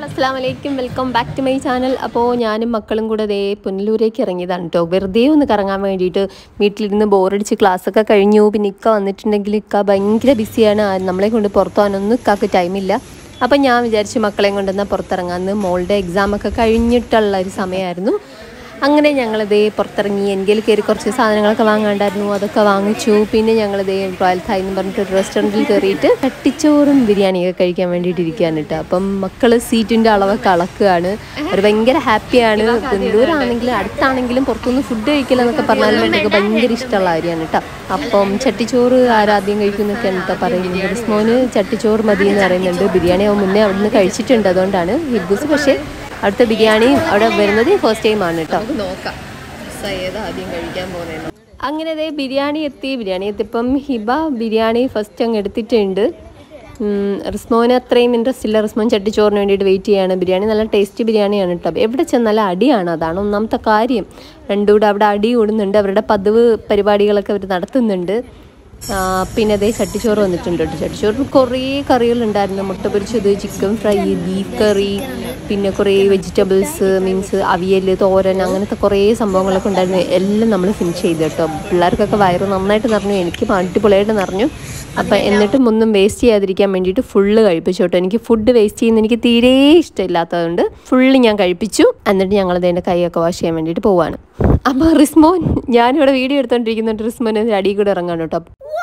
അസ്സാം വലൈക്കും welcome back to my channel അപ്പോൾ ഞാനും മക്കളും കൂടെ ദേ പുനലൂരേക്ക് ഇറങ്ങിയതാണ് കേട്ടോ വെറുതെ ഒന്ന് കറങ്ങാൻ വേണ്ടിയിട്ട് വീട്ടിലിരുന്ന് ബോറടിച്ച് ക്ലാസ്സൊക്കെ കഴിഞ്ഞു പിന്നെ ഇക്ക വന്നിട്ടുണ്ടെങ്കിൽ ഇക്ക ഭയങ്കര ബിസിയാണ് ആ- നമ്മളെ കൊണ്ട് പുറത്തു പോകാനൊന്നും ഇക്കാക്ക് ടൈമില്ല അപ്പം ഞാൻ വിചാരിച്ചു മക്കളെയും കൊണ്ടുവന്നാൽ പുറത്തിറങ്ങാമെന്ന് മോളുടെ എക്സാമൊക്കെ കഴിഞ്ഞിട്ടുള്ള ഒരു സമയമായിരുന്നു അങ്ങനെ ഞങ്ങളിതേ പുറത്തിറങ്ങി എൻ്റെ കയറി കുറച്ച് സാധനങ്ങളൊക്കെ വാങ്ങാണ്ടായിരുന്നു അതൊക്കെ വാങ്ങിച്ചു പിന്നെ ഞങ്ങളിതേ റോയൽ തായ് എന്ന് പറഞ്ഞിട്ട് ഒരു റെസ്റ്റോറൻറ്റിൽ കയറിയിട്ട് കട്ടിച്ചോറും ബിരിയാണിയൊക്കെ കഴിക്കാൻ വേണ്ടിയിട്ട് ഇരിക്കുകയാണ് കേട്ടോ അപ്പം മക്കൾ സീറ്റിൻ്റെ അളവൊക്കെ അളക്കുകയാണ് അവർ ഭയങ്കര ഹാപ്പിയാണ് ബന്ധൂരാണെങ്കിലും അടുത്താണെങ്കിലും പുറത്തുനിന്ന് ഫുഡ് കഴിക്കില്ല എന്നൊക്കെ പറഞ്ഞാലും അവർക്ക് ഭയങ്കര ഇഷ്ടമുള്ള കാര്യമാണ് കേട്ടോ അപ്പം ചട്ടിച്ചോറ് ആരാദ്യം കഴിക്കുന്നൊക്കെയാണ് കേട്ടോ പറയുന്നത് റിസ്മോന് ചട്ടിച്ചോറ് മതി എന്ന് പറയുന്നുണ്ട് ബിരിയാണി അവൻ മുന്നേ അവിടെ നിന്ന് കഴിച്ചിട്ടുണ്ട് അതുകൊണ്ടാണ് ഹിബൂസ് പക്ഷേ അവിടുത്തെ ബിരിയാണി അവിടെ വരുന്നത് ഫസ്റ്റ് ടൈം ആണ് കേട്ടോ നോക്കാം ആദ്യം കഴിക്കാൻ പോകുന്നത് അങ്ങനെ ദേ ബിരിയാണി എത്തി ബിരിയാണി എത്തിയപ്പം ഹിബ ബിരിയാണി ഫസ്റ്റ് അങ്ങ് എടുത്തിട്ടുണ്ട് ഉം, റിസ്മോന് അത്രയും ഇൻട്രസ്റ്റ് ഇല്ല റിസ്മോൻ ചട്ടിച്ചോറിന് വേണ്ടിയിട്ട് വെയിറ്റ് ചെയ്യാണ് ബിരിയാണി നല്ല ടേസ്റ്റി ബിരിയാണിയാണ് കേട്ടോ എവിടെ ചെന്നാലും അടിയാണ് അതാണ് ഒന്നാമത്തെ കാര്യം രണ്ടും കൂടെ അവിടെ അടി കൂടുന്നുണ്ട് അവരുടെ പതിവ് പരിപാടികളൊക്കെ അവർ നടത്തുന്നുണ്ട് ആ, പിന്നെ അതേ ചട്ടിച്ചോറ് വന്നിട്ടുണ്ട് കേട്ടോ ചട്ടിച്ചോറിൽ കുറേ കറികളുണ്ടായിരുന്നു മുട്ട പൊരിച്ചത് ചിക്കൻ ഫ്രൈ ബീഫ് കറി പിന്നെ കുറേ വെജിറ്റബിൾസ് മീൻസ് അവിയൽ തോരൻ അങ്ങനത്തെ കുറേ സംഭവങ്ങളൊക്കെ ഉണ്ടായിരുന്നു എല്ലാം നമ്മൾ ഫിനിഷ് ചെയ്തു കേട്ടോ പിള്ളേർക്കൊക്കെ വയറ് നന്നായിട്ട് നിറഞ്ഞു എനിക്ക് അടിപൊളിയായിട്ട് നിറഞ്ഞു അപ്പം എന്നിട്ടും ഒന്നും വേസ്റ്റ് ചെയ്യാതിരിക്കാൻ വേണ്ടിയിട്ട് ഫുള്ള് കഴിപ്പിച്ചു കേട്ടോ എനിക്ക് ഫുഡ് വേസ്റ്റ് ചെയ്യുന്ന എനിക്ക് തീരെ ഇഷ്ടമില്ലാത്തതുകൊണ്ട് ഫുള്ള് ഞാൻ കഴിപ്പിച്ചു എന്നിട്ട് ഞങ്ങൾ അതിൻ്റെ കൈയൊക്കെ വാഷ് ചെയ്യാൻ വേണ്ടിയിട്ട് പോവാണ് അപ്പോൾ റിസ്മോൻ ഞാനിവിടെ വീഡിയോ എടുത്തോണ്ടിരിക്കുന്നുണ്ട് റിസ്മോൻ അടിയിൽ കൂടെ ഇറങ്ങാണ് കേട്ടോ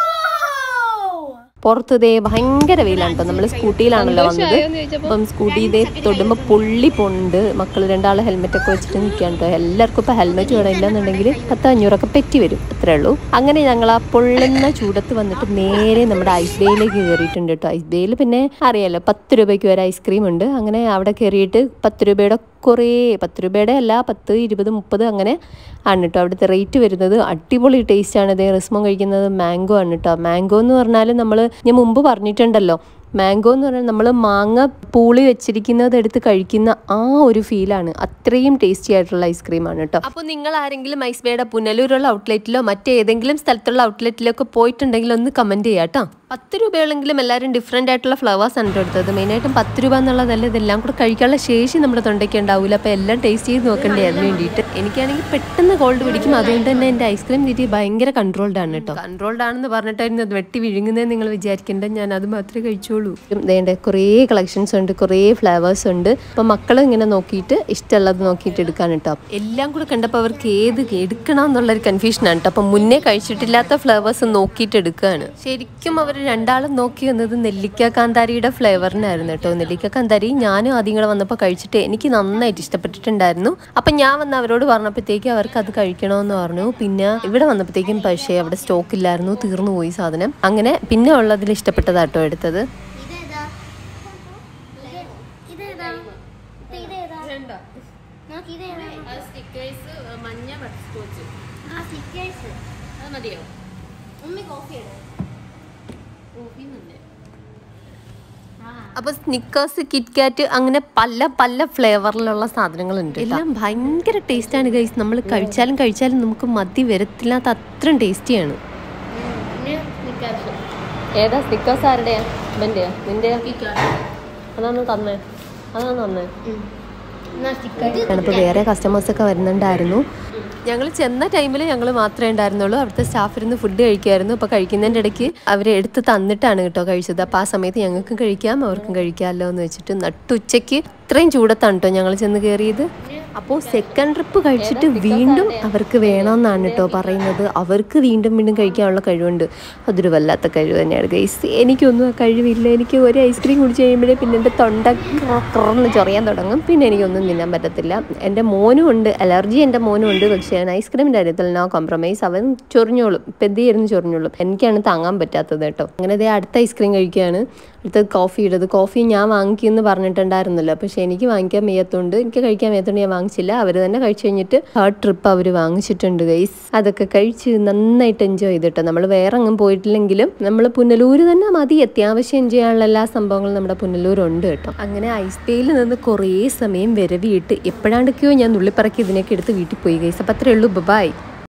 പുറത്ത് ദേ ഭയങ്കര വെയിലാണ് കേട്ടോ നമ്മൾ സ്കൂട്ടിയിലാണല്ലോ വന്നത് അപ്പം സ്കൂട്ടി ഇതേ തൊടുമ്പോൾ പൊള്ളി പോണ്ട് മക്കൾ രണ്ടാൾ ഹെൽമെറ്റ് ഒക്കെ വെച്ചിട്ട് നിൽക്കാൻ കേട്ടോ എല്ലാവർക്കും ഇപ്പം ഹെൽമെറ്റ് വേണം ഇല്ലെന്നുണ്ടെങ്കിൽ പത്ത് അഞ്ഞൂറൊക്കെ പെറ്റി വരും അത്രേ ഉള്ളൂ അങ്ങനെ ഞങ്ങൾ ആ പൊള്ളുന്ന ചൂടത്ത് വന്നിട്ട് നേരെ നമ്മുടെ ഐസ് ബേയിലേക്ക് കയറിയിട്ടുണ്ട് കേട്ടോ ഐസ് ബേയിൽ പിന്നെ അറിയാലോ പത്ത് രൂപയ്ക്ക് വരെ ഐസ്ക്രീം ഉണ്ട് അങ്ങനെ അവിടെ കയറിയിട്ട് പത്ത് രൂപയുടെ കുറേ പത്ത് രൂപയുടെ അല്ല പത്ത് ഇരുപത് മുപ്പത് അങ്ങനെ ആണ് കേട്ടോ അവിടുത്തെ റേറ്റ് വരുന്നത് അടിപൊളി ടേസ്റ്റ് ആണ് ഇതേ റിസ്മോൻ കഴിക്കുന്നത് മാംഗോ ആണ് കേട്ടോ മാംഗോ എന്ന് പറഞ്ഞാൽ നമ്മൾ ഞാൻ മുമ്പ് പറഞ്ഞിട്ടുണ്ടല്ലോ മാംഗോ എന്ന് പറഞ്ഞാൽ നമ്മൾ മാങ്ങ പൂളി വെച്ചിരിക്കുന്നത് എടുത്ത് കഴിക്കുന്ന ആ ഒരു ഫീലാണ് അത്രയും ടേസ്റ്റി ആയിട്ടുള്ള ഐസ്ക്രീമാണ് കേട്ടോ അപ്പോൾ നിങ്ങൾ ആരെങ്കിലും ഐസ്ബേയുടെ പുനലൂരുള്ള ഔട്ട്ലെറ്റിലോ മറ്റേതെങ്കിലും സ്ഥലത്തുള്ള ഔട്ട്ലെറ്റിലൊക്കെ പോയിട്ടുണ്ടെങ്കിൽ ഒന്ന് കമൻറ്റ് ചെയ്യാം കേട്ടോ പത്ത് രൂപയുള്ളെങ്കിലും എല്ലാവരും ഡിഫറെൻ്റ് ആയിട്ടുള്ള ഫ്ലവേഴ്സ് ആണ് എടുത്തത് മെയിനായിട്ടും പത്ത് രൂപ എന്നുള്ളതല്ല ഇതെല്ലാം കൂടെ കഴിക്കാനുള്ള ശേഷി നമ്മുടെ തൊണ്ടയ്ക്ക് ഉണ്ടാവില്ല അപ്പോൾ എല്ലാം ടേസ്റ്റ് ചെയ്ത് നോക്കണ്ടേ അതിന് വേണ്ടിയിട്ട് എനിക്കാണെങ്കിൽ പെട്ടെന്ന് കോൾഡ് പിടിക്കും അതുകൊണ്ട് തന്നെ എൻ്റെ ഐസ്ക്രീം രീതി ഭയങ്കര കൺട്രോൾഡ് ആണ് കേട്ടോ കൺട്രോൾഡ് ആണെന്ന് പറഞ്ഞിട്ടായിരുന്നു അത് വെട്ടി വിഴുങ്ങുന്നത് നിങ്ങൾ വിചാരിക്കേണ്ട ഞാൻ അത് മാത്രമേ കഴിച്ചോളൂ വേണ്ട കുറേ കളക്ഷൻസ് ഉണ്ട് കുറേ ഫ്ലേവേഴ്സ് ഉണ്ട് അപ്പോൾ മക്കൾ ഇങ്ങനെ നോക്കിയിട്ട് ഇഷ്ടമുള്ളത് നോക്കിയിട്ട് എടുക്കാൻ കേട്ടോ എല്ലാം കൂടെ കണ്ടപ്പോൾ അവർക്ക് ഏത് എടുക്കണം എന്നുള്ളൊരു കൺഫ്യൂഷനാണ് കേട്ടോ അപ്പം മുന്നേ കഴിച്ചിട്ടില്ലാത്ത ഫ്ലേവേഴ്സ് നോക്കിയിട്ട് എടുക്കുകയാണ് ശരിക്കും അവർ രണ്ടാളും നോക്കി വന്നത് നെല്ലിക്ക കാന്താരിയുടെ ഫ്ലേവറിനായിരുന്നു കേട്ടോ നെല്ലിക്ക കാന്താരി ഞാനും ആദ്യം കൂടെ വന്നപ്പോൾ കഴിച്ചിട്ട് എനിക്ക് നന്നായിട്ട് ഇഷ്ടപ്പെട്ടിട്ടുണ്ടായിരുന്നു അപ്പം ഞാൻ വന്ന് അവരോട് പറഞ്ഞപ്പോഴത്തേക്ക് അവർക്ക് അത് കഴിക്കണമെന്ന് പറഞ്ഞു പിന്നെ ഇവിടെ വന്നപ്പോഴത്തേക്കും പക്ഷേ അവിടെ സ്റ്റോക്ക് ഇല്ലായിരുന്നു തീർന്നു പോയി സാധനം അങ്ങനെ പിന്നെ ഉള്ളതിൽ ഇഷ്ടപ്പെട്ടതാട്ടോ എടുത്തത് ഇതേതാ ഇതേതാ ഇതേതാ നോക്ക് ഇതേതാ മഞ്ഞ ആ സ്റ്റിക്കേഴ്സ് അത് മതിയോ ഉമ്മി കോഫി ഇടും അപ്പൊ സ്നിക്കേഴ്സ് കിറ്റ്കാറ്റ് അങ്ങനെ പല പല ഫ്ലേവറിലുള്ള സാധനങ്ങളുണ്ട് എല്ലാം ഭയങ്കര ടേസ്റ്റാണ് ഗൈസ് നമ്മൾ കഴിച്ചാലും കഴിച്ചാലും നമുക്ക് മതി വരത്തില്ലാത്ത അത്രയും ടേസ്റ്റിയാണ് പിന്നെ സ്റ്റിക്കേഴ്സ് ഏതാ സ്നിക്കേഴ്സ് ആരുടെയാ ഇവന്റെയാ നിന്റെയാ അതാണ് തന്നേ അതാണ് തന്നേ എന്നാ സ്റ്റിക്കേഴ്സ് ഇപ്പോൾ വേറെ കസ്റ്റമേഴ്സ് ഒക്കെ വരുന്നുണ്ടായിരുന്നു ഞങ്ങൾ ചെന്ന ടൈമിൽ ഞങ്ങൾ മാത്രമേ ഉണ്ടായിരുന്നുള്ളൂ അവിടുത്തെ സ്റ്റാഫ് ഇരുന്ന് ഫുഡ് കഴിക്കുമായിരുന്നു അപ്പോൾ കഴിക്കുന്നതിൻ്റെ ഇടയ്ക്ക് അവർ എടുത്ത് തന്നിട്ടാണ് കേട്ടോ കഴിച്ചത് അപ്പോൾ ആ സമയത്ത് ഞങ്ങൾക്കും കഴിക്കാം അവർക്കും കഴിക്കാമല്ലോ എന്ന് വെച്ചിട്ട് നട്ടുച്ചയ്ക്ക് ഇത്രയും ചൂടത്താണ് കേട്ടോ ഞങ്ങൾ ചെന്ന് കയറിയത് അപ്പോൾ സെക്കൻഡ് ട്രിപ്പ് കഴിച്ചിട്ട് വീണ്ടും അവർക്ക് വേണമെന്നാണ് കേട്ടോ പറയുന്നത് അവർക്ക് വീണ്ടും വീണ്ടും കഴിക്കാനുള്ള കഴിവുണ്ട് അതൊരു വല്ലാത്ത കഴിവ് തന്നെയാണ് ഗൈസ് എനിക്കൊന്നും ആ കഴിവില്ല എനിക്ക് ഒരു ഐസ്ക്രീം കുടിച്ച് കഴിയുമ്പോഴേ പിന്നെ എൻ്റെ തൊണ്ട ക്രന്ന് ചൊറിയാൻ തുടങ്ങും പിന്നെ എനിക്കൊന്നും തിന്നാൻ പറ്റത്തില്ല എൻ്റെ മോനും ഉണ്ട് അലർജി എൻ്റെ മോനും ഉണ്ട് പക്ഷേ ഞാൻ ഐസ്ക്രീമിൻ്റെ കാര്യത്തിൽ നോ കോംപ്രമൈസ് അവൻ ചൊറിഞ്ഞോളും പെതിയിരുന്ന് ചൊറിഞ്ഞോളും എനിക്കാണ് താങ്ങാൻ പറ്റാത്തത് കേട്ടോ അങ്ങനെ ദേ അടുത്ത ഐസ്ക്രീം കഴിക്കുകയാണ് അടുത്തത് കോഫി ഇടത് കോഫി ഞാൻ വാങ്ങിക്കുമെന്ന് പറഞ്ഞിട്ടുണ്ടായിരുന്നല്ലോ പക്ഷെ എനിക്ക് വാങ്ങിക്കാൻ വയ്യാത്തതുകൊണ്ട് എനിക്ക് കഴിക്കാൻ വയ്യാത്തതുകൊണ്ട് ഞാൻ വാങ്ങിച്ചില്ല അവർ തന്നെ കഴിച്ചു കഴിഞ്ഞിട്ട് തേർഡ് ട്രിപ്പ് അവർ വാങ്ങിച്ചിട്ടുണ്ട് ഗൈസ് അതൊക്കെ കഴിച്ച് നന്നായിട്ട് എൻജോയ് ചെയ്തിട്ടോ നമ്മൾ വേറെ അങ്ങും പോയിട്ടില്ലെങ്കിലും നമ്മൾ പുനലൂര് തന്നെ മതി അത്യാവശ്യം എൻജോയ് ചെയ്യാനുള്ള എല്ലാ സംഭവങ്ങളും നമ്മുടെ പുനലൂരുണ്ട് കേട്ടോ അങ്ങനെ ഐസ് പേയിൽ നിന്ന് കുറേ സമയം വരവിയിട്ട് എപ്പോഴാണ്ടൊക്കെയോ ഞാൻ നുള്ളിപ്പറക്കി ഇതിനൊക്കെ എടുത്ത് വീട്ടിൽ പോയി ഗൈസ് അപ്പം അത്രേ ഉള്ളൂ ബൈ